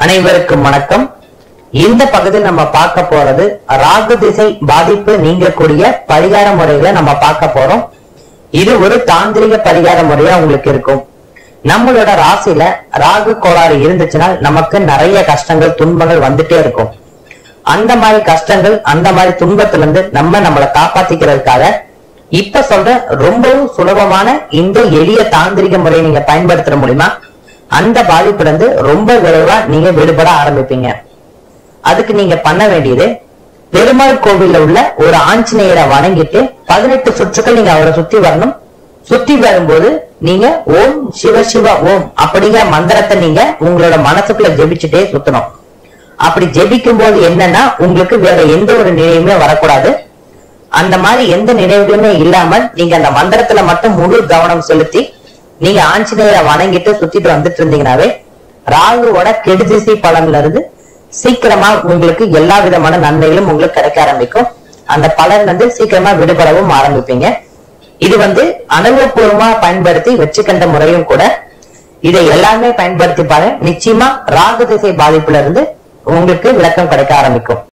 அனைவருக்கும் வணக்கம் இந்த பகுதியில் நம்ம பார்க்க போறது ராகு திசை பாதிப்பு நீங்கக்கூடிய பரிகார முறைகளை நம்ம பார்க்க போறோம் இது ஒரு தாந்திரிக பரிகார முறையா உங்களுக்கு இருக்கும் நம்மளோட ராசியில ராகு கோளாறு இருந்துச்சுன்னா நமக்கு நிறைய கஷ்டங்கள் துன்பங்கள் வந்துட்டே இருக்கும் அந்த மாதிரி கஷ்டங்கள் அந்த மாதிரி துன்பத்துல இருந்து நம்ம நம்மளை காப்பாத்திக்கிறதுக்காக இப்ப சொல்ற ரொம்பவும் சுலபமான இந்த எளிய தாந்திரிக முறையை நீங்க பயன்படுத்துற மூலியமா அந்த பாதிப்புல இருந்து ரொம்ப விரைவா நீங்க விடுபட ஆரம்பிப்பீங்க அதுக்கு நீங்க பண்ண வேண்டியது பெருமாள் கோவில்ல உள்ள ஒரு ஆஞ்சநேயரை வணங்கிட்டு பதினெட்டு சுற்றுக்கள் நீங்க அவரை சுத்தி வரணும் சுத்தி வரும்போது நீங்க ஓம் சிவ சிவ ஓம் அப்படிங்கிற மந்திரத்தை நீங்க உங்களோட மனசுக்குள்ள ஜெபிச்சுட்டே சுத்தணும் அப்படி ஜெபிக்கும் போது என்னன்னா உங்களுக்கு வேற எந்த ஒரு நினைவுமே வரக்கூடாது அந்த மாதிரி எந்த நினைவுகளுமே இல்லாமல் நீங்க அந்த மந்திரத்துல மட்டும் முழு கவனம் செலுத்தி நீங்க ஆஞ்சநேயரை வணங்கிட்டு சுத்திட்டு வந்துட்டு இருந்தீங்கன்னாவே ராகுவோட கெடுதிசை பலன்ல இருந்து சீக்கிரமா உங்களுக்கு எல்லா விதமான நன்மைகளும் உங்களுக்கு கிடைக்க ஆரம்பிக்கும் அந்த பலன் வந்து சீக்கிரமா விடுபடவும் ஆரம்பிப்பீங்க இது வந்து அனுபவபூர்வமா பயன்படுத்தி வச்சுக்கின்ற முறையும் கூட இதை எல்லாமே பயன்படுத்தி பாருங்க நிச்சயமா ராகு திசை பாதிப்புல இருந்து உங்களுக்கு விளக்கம் கிடைக்க ஆரம்பிக்கும்